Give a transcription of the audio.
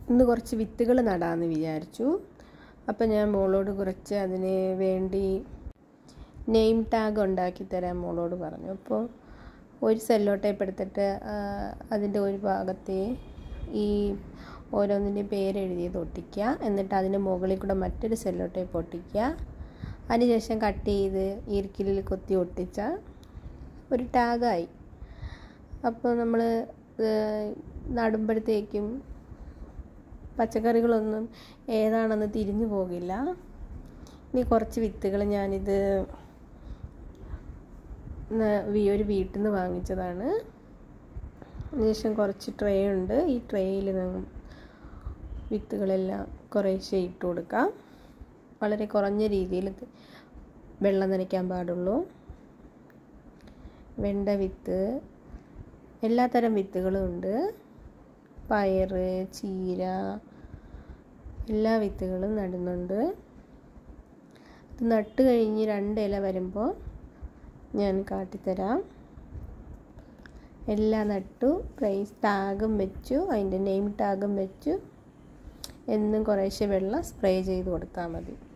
ഇന്ന് കുറച്ച് വിത്തുകൾ നടാമെന്ന് വിചാരിച്ചു അപ്പം ഞാൻ മോളോട് കുറച്ച് അതിന് വേണ്ടി നെയിം ടാഗ് ഉണ്ടാക്കി തരാൻ മോളോട് പറഞ്ഞു അപ്പോൾ ഒരു സെല്ലോ ടേപ്പ് എടുത്തിട്ട് ആ, അതിൻ്റെ ഒരു ഭാഗത്തെ ഈ ഓരോന്നിൻ്റെ പേരെഴുതിയത് ഒട്ടിക്കുക എന്നിട്ട് അതിന് മുകളിൽ കൂടെ മറ്റൊരു സെല്ലോ ടേപ്പ് ഒട്ടിക്കുക അതിനുശേഷം കട്ട് ചെയ്ത് ഈർക്കിലിൽ കൊത്തി ഒട്ടിച്ച ഒരു ടാഗായി അപ്പോൾ നമ്മൾ നടുമ്പോഴത്തേക്കും പച്ചക്കറികളൊന്നും ഏതാണെന്ന് തിരിഞ്ഞു പോകില്ല ഇനി കുറച്ച് വിത്തുകൾ ഞാനിത് ന- വി- ഒരു വീട്ടിൽ നിന്ന് വാങ്ങിച്ചതാണ് അതിനുശേഷം കുറച്ച് ട്രേ ഉണ്ട് ഈ ട്രേയിൽ വിത്തുകളെല്ലാം കുറേശ്ശെ ഇട്ട് കൊടുക്കാം വളരെ കുറഞ്ഞ രീതിയിൽ ഇത് വെള്ളം നനയ്ക്കാൻ പാടുള്ളൂ വെണ്ട വിത്ത് എല്ലാത്തരം വിത്തുകളും ഉണ്ട് പയർ ചീര എല്ലാ വിത്തുകളും നടുന്നുണ്ട് ഇത് നട്ട് കഴിഞ്ഞ് രണ്ട് ഇല വരുമ്പോൾ ഞാൻ കാട്ടിത്തരാം എല്ലാം നട്ടു പ്രൈസ് ടാഗും വെച്ചു അതിൻ്റെ നെയിം ടാഗും വെച്ചു എന്നും കുറേശ്ശെ വെള്ളം സ്പ്രേ ചെയ്ത് കൊടുത്താൽ മതി